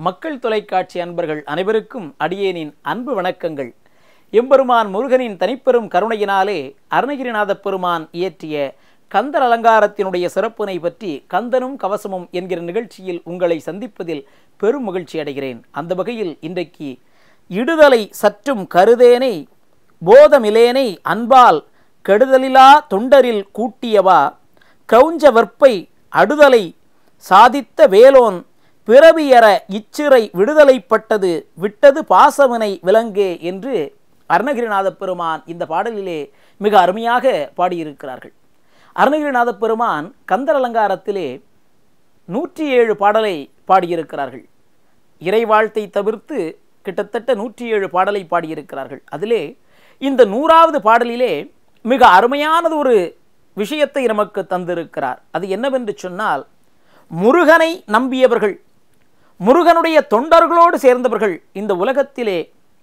மக்கள் தொலைக்காட்சி அன்பர்கள் அனைவருக்கும் அடியேனின் அன்பு வணக்கங்கள் எம்பெருமான் முருகனின் தனிப்பெரும் கருணையினாலே அருணகிரிநாத பெருமான் இயற்றிய கந்தர் அலங்காரத்தினுடைய சிறப்பினை பற்றி கந்தனும் கவசமும் என்கிற நிகழ்ச்சியில் உங்களை சந்திப்பதில் பெரும் மகிழ்ச்சி அடைகிறேன் அந்த வகையில் இன்றைக்கு இடுதலை சற்றும் கருதேனை போதமிலேனை அன்பால் கெடுதலிலா தொண்டரில் கூட்டியவா கிரௌஞ்ச வெற்பை அடுதலை சாதித்த வேலோன் பிறவியற இச்சிறை விடுதலைப்பட்டது விட்டது பாசவனை விலங்கே என்று அருணகிரிநாத பெருமான் இந்த பாடலிலே மிக அருமையாக பாடியிருக்கிறார்கள் அருணகிரிநாத பெருமான் கந்தர் அலங்காரத்திலே நூற்றி ஏழு பாடலை பாடியிருக்கிறார்கள் இறைவாழ்த்தை தவிர்த்து கிட்டத்தட்ட நூற்றி ஏழு பாடலை பாடியிருக்கிறார்கள் அதிலே இந்த நூறாவது பாடலிலே மிக அருமையானது ஒரு விஷயத்தை நமக்கு தந்திருக்கிறார் அது என்னவென்று சொன்னால் முருகனை நம்பியவர்கள் முருகனுடைய தொண்டர்களோடு சேர்ந்தவர்கள் இந்த உலகத்திலே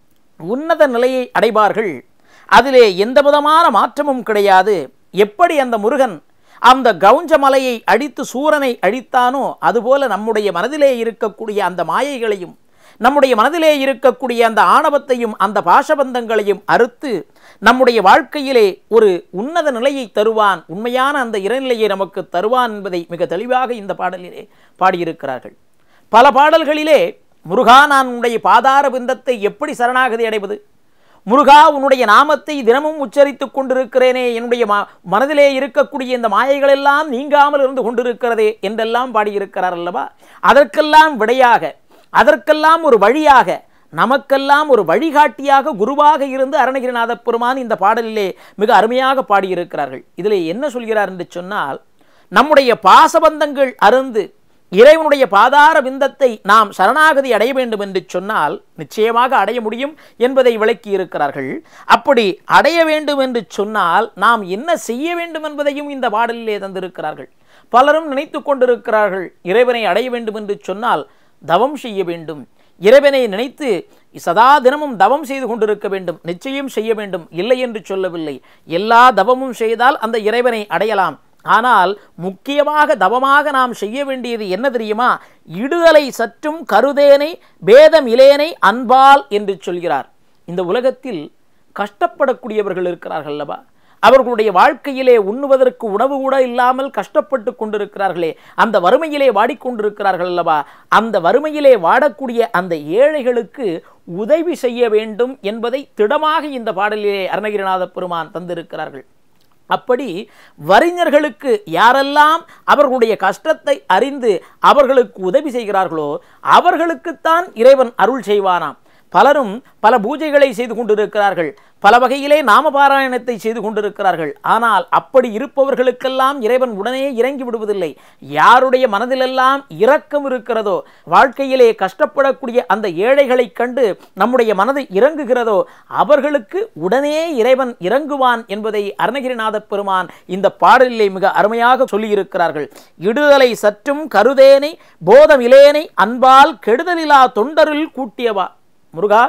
உன்னத நிலையை அடைவார்கள் அதிலே எந்த விதமான மாற்றமும் கிடையாது எப்படி அந்த முருகன் அந்த கவுஞ்ச மலையை அடித்து சூரனை அழித்தானோ அதுபோல நம்முடைய மனதிலே இருக்கக்கூடிய அந்த மாயைகளையும் நம்முடைய மனதிலே இருக்கக்கூடிய அந்த ஆணவத்தையும் அந்த பாசபந்தங்களையும் அறுத்து நம்முடைய வாழ்க்கையிலே ஒரு உன்னத நிலையை தருவான் உண்மையான அந்த இறைநிலையை நமக்கு தருவான் என்பதை மிக தெளிவாக இந்த பாடலிலே பாடியிருக்கிறார்கள் பல பாடல்களிலே முருகா நான் உன்னுடைய பாதார பிந்தத்தை எப்படி சரணாகதி அடைவது முருகா உன்னுடைய நாமத்தை தினமும் உச்சரித்துக் கொண்டிருக்கிறேனே என்னுடைய ம மனதிலே இருக்கக்கூடிய இந்த மாயைகளெல்லாம் நீங்காமல் இருந்து கொண்டிருக்கிறதே என்றெல்லாம் பாடியிருக்கிறார் அல்லவா அதற்கெல்லாம் விடையாக அதற்கெல்லாம் ஒரு வழியாக நமக்கெல்லாம் ஒரு வழிகாட்டியாக குருவாக இருந்து அருணகிரிநாத பெருமான் இந்த பாடலிலே மிக அருமையாக பாடியிருக்கிறார்கள் இதில் என்ன சொல்கிறார் என்று சொன்னால் நம்முடைய பாசபந்தங்கள் அருந்து இறைவனுடைய பாதார விந்தத்தை நாம் சரணாகதி அடைய வேண்டும் என்று சொன்னால் நிச்சயமாக அடைய முடியும் என்பதை விளக்கி இருக்கிறார்கள் அப்படி அடைய வேண்டும் என்று சொன்னால் நாம் என்ன செய்ய வேண்டும் என்பதையும் இந்த பாடலிலே தந்திருக்கிறார்கள் பலரும் நினைத்து கொண்டிருக்கிறார்கள் இறைவனை அடைய வேண்டும் என்று சொன்னால் தவம் செய்ய வேண்டும் இறைவனை நினைத்து சதா தினமும் தவம் செய்து கொண்டிருக்க வேண்டும் நிச்சயம் செய்ய வேண்டும் இல்லை என்று சொல்லவில்லை எல்லா தவமும் செய்தால் அந்த இறைவனை அடையலாம் ஆனால் முக்கியமாக தவமாக நாம் செய்ய வேண்டியது என்ன தெரியுமா இடுதலை சற்றும் கருதேனை பேதம் இலேனை அன்பால் என்று சொல்கிறார் இந்த உலகத்தில் கஷ்டப்படக்கூடியவர்கள் இருக்கிறார்கள் அல்லவா அவர்களுடைய வாழ்க்கையிலே உண்ணுவதற்கு உணவு கூட இல்லாமல் கஷ்டப்பட்டு கொண்டிருக்கிறார்களே அந்த வறுமையிலே வாடிக்கொண்டிருக்கிறார்கள் அல்லவா அந்த வறுமையிலே வாடக்கூடிய அந்த ஏழைகளுக்கு உதவி செய்ய வேண்டும் என்பதை திடமாக இந்த பாடலிலே அருணகிரிநாத பெருமான் தந்திருக்கிறார்கள் அப்படி வறிஞர்களுக்கு யாரெல்லாம் அவர்களுடைய கஷ்டத்தை அறிந்து அவர்களுக்கு உதவி செய்கிறார்களோ அவர்களுக்குத்தான் இறைவன் அருள் செய்வானாம் பலரும் பல பூஜைகளை செய்து கொண்டிருக்கிறார்கள் பல வகையிலே நாமபாராயணத்தை செய்து கொண்டிருக்கிறார்கள் ஆனால் அப்படி இருப்பவர்களுக்கெல்லாம் இறைவன் உடனே இறங்கி விடுவதில்லை யாருடைய மனதிலெல்லாம் இரக்கம் இருக்கிறதோ வாழ்க்கையிலே கஷ்டப்படக்கூடிய அந்த ஏழைகளை கண்டு நம்முடைய மனது இறங்குகிறதோ அவர்களுக்கு உடனே இறைவன் இறங்குவான் என்பதை அருணகிரிநாத பெருமான் இந்த பாடலிலே மிக அருமையாக சொல்லியிருக்கிறார்கள் இடுதலை சற்றும் கருதேனை போதம் இலேனை அன்பால் கெடுதலிலா தொண்டரில் கூட்டியவா முருகா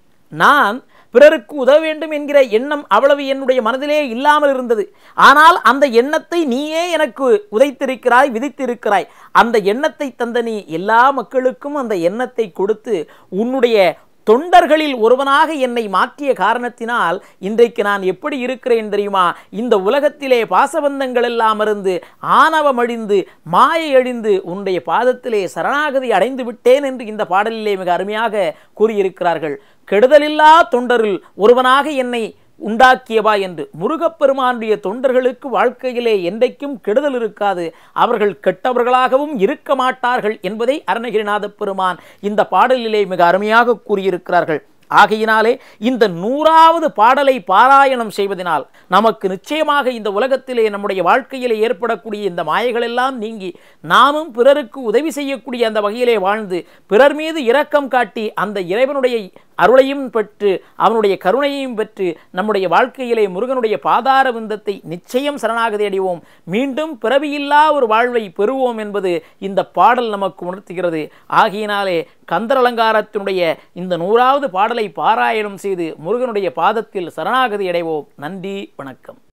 நான் பிறருக்கு உதவ வேண்டும் என்கிற எண்ணம் அவ்வளவு என்னுடைய மனதிலே இல்லாமல் இருந்தது ஆனால் அந்த எண்ணத்தை நீயே எனக்கு உதைத்திருக்கிறாய் விதித்திருக்கிறாய் அந்த எண்ணத்தை தந்த நீ எல்லா மக்களுக்கும் அந்த எண்ணத்தை கொடுத்து உன்னுடைய தொண்டர்களில் ஒருவனாக என்னை மாற்றிய காரணத்தினால் இன்றைக்கு நான் எப்படி இருக்கிறேன் தெரியுமா இந்த உலகத்திலே பாசபந்தங்கள் எல்லாம் இருந்து ஆணவமழிந்து மாயை அழிந்து உன்னுடைய பாதத்திலே சரணாகதி அடைந்து விட்டேன் என்று இந்த பாடலிலே மிக அருமையாக கூறியிருக்கிறார்கள் கெடுதலில்லா தொண்டரில் ஒருவனாக என்னை உண்டாக்கியவா என்று முருகப்பெருமானுடைய தொண்டர்களுக்கு வாழ்க்கையிலே என்றைக்கும் கெடுதல் இருக்காது அவர்கள் கெட்டவர்களாகவும் இருக்க மாட்டார்கள் என்பதை அருணகிரிநாத பெருமான் இந்த பாடலிலே மிக அருமையாக கூறியிருக்கிறார்கள் ஆகையினாலே இந்த நூறாவது பாடலை பாராயணம் செய்வதனால் நமக்கு நிச்சயமாக இந்த உலகத்திலே நம்முடைய வாழ்க்கையிலே ஏற்படக்கூடிய இந்த மாயைகளெல்லாம் நீங்கி நாமும் பிறருக்கு உதவி செய்யக்கூடிய அந்த வகையிலே வாழ்ந்து பிறர் மீது இரக்கம் காட்டி அந்த இறைவனுடைய அருளையும் பெற்று அவனுடைய கருணையையும் பெற்று நம்முடைய வாழ்க்கையிலே முருகனுடைய பாதார விந்தத்தை நிச்சயம் சரணாகதி அடைவோம் மீண்டும் பிறவியில்லா ஒரு வாழ்வை பெறுவோம் என்பது இந்த பாடல் நமக்கு உணர்த்துகிறது ஆகையினாலே கந்தர் அலங்காரத்தினுடைய இந்த நூறாவது பாடலை பாராயணம் செய்து முருகனுடைய பாதத்தில் சரணாகதி அடைவோம் நன்றி வணக்கம்